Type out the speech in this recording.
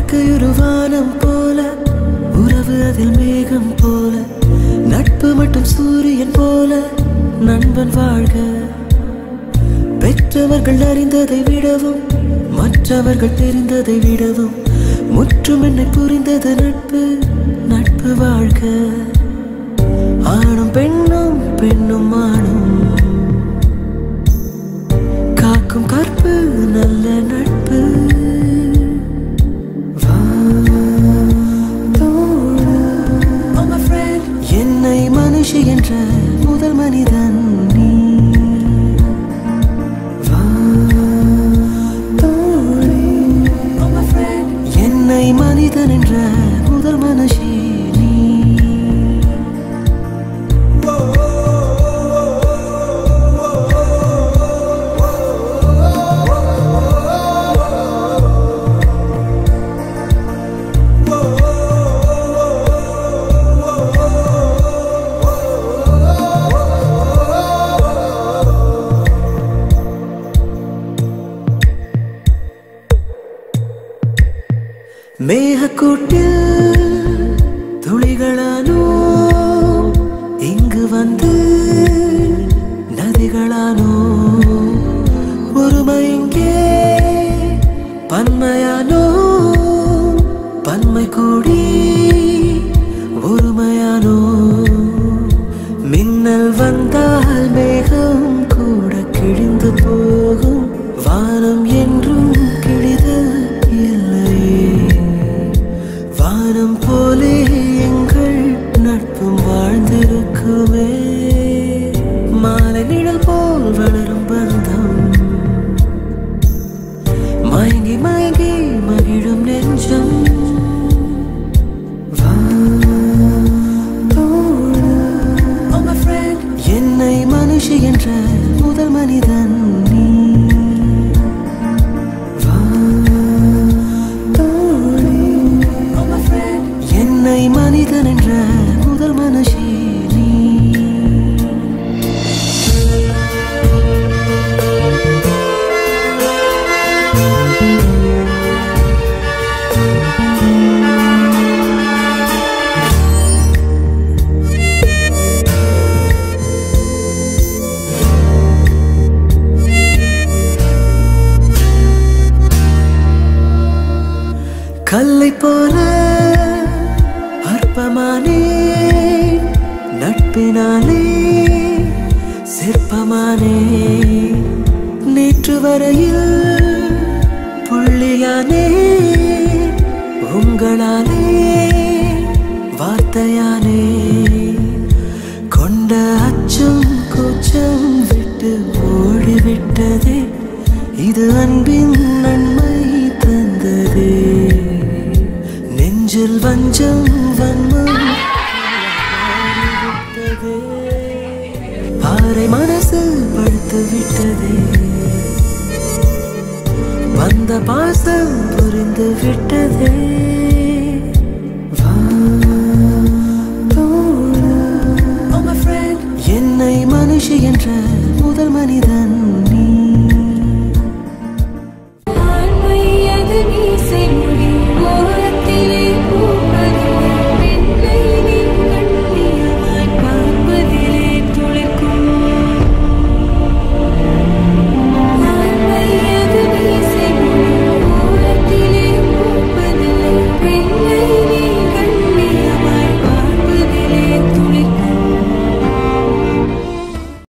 வாழ்க்கை ஒரு வானம் போல உறவு அதில் மேகம் போல நட்பு மட்டும் சூரியன் போல நண்பன் வாழ்க பெற்றவர்கள் அறிந்ததை விடவும் மற்றவர்கள் தெரிந்ததை விடவும் முற்றும் என்னை புரிந்தது நட்பு நட்பு வாழ்க ஆணும் பெண்ணும் பெண்ணும் ஆணும் காக்கும் கற்பு நல்ல நட்பு வா, தோழா. என்னை மனுஷி என்ற முதல் மனிதன் நீ வா, தோழி. என்னை மனிதன் என்ற முதல் மனுஷி நீ மேகக்கூட்டில் துளிகளானோ இங்கு வந்து நதிகளானோ ஒருமை இங்கே பன்மையானோ பன்மை கூடி ஒருமையானோ மின்னல் வந்தால் மேகம் கூட கிழிந்து போகும் வானம் என்றும் கிழிதல் இல்லையே வானம் போலே எங்கள் நட்பும் வாழ்ந்திருக்குமே மாலை நிழல் போல் வளரும் பந்தம் மயங்கி மயங்கி மகிழும் நெஞ்சம் வா, தோழா. என்னை மனுஷி என்ற முதல் மனிதன் நீ வா, தோழி. என்னை மனிதன் என்ற முதல் மனுஷி நீ கல்லை போல அற்பமானே நட்பினாலே சிற்பமானே நேற்று வரையில் புள்ளியானே உங்களாலே வார்த்தையானே கொண்ட அச்சம் கூச்சம் விட்டு ஓடிவிட்டதே இது அன்பின் நன்மை தந்ததே நெஞ்சில் வஞ்சம் வன்மம் மாறிவிட்டதே. பாறை மனசு படுத்து விட்டதே வந்த பாசம் புரிந்து விட்டதே வா, தோழா. என்னை மனுஷி என்ற முதல் மனிதன்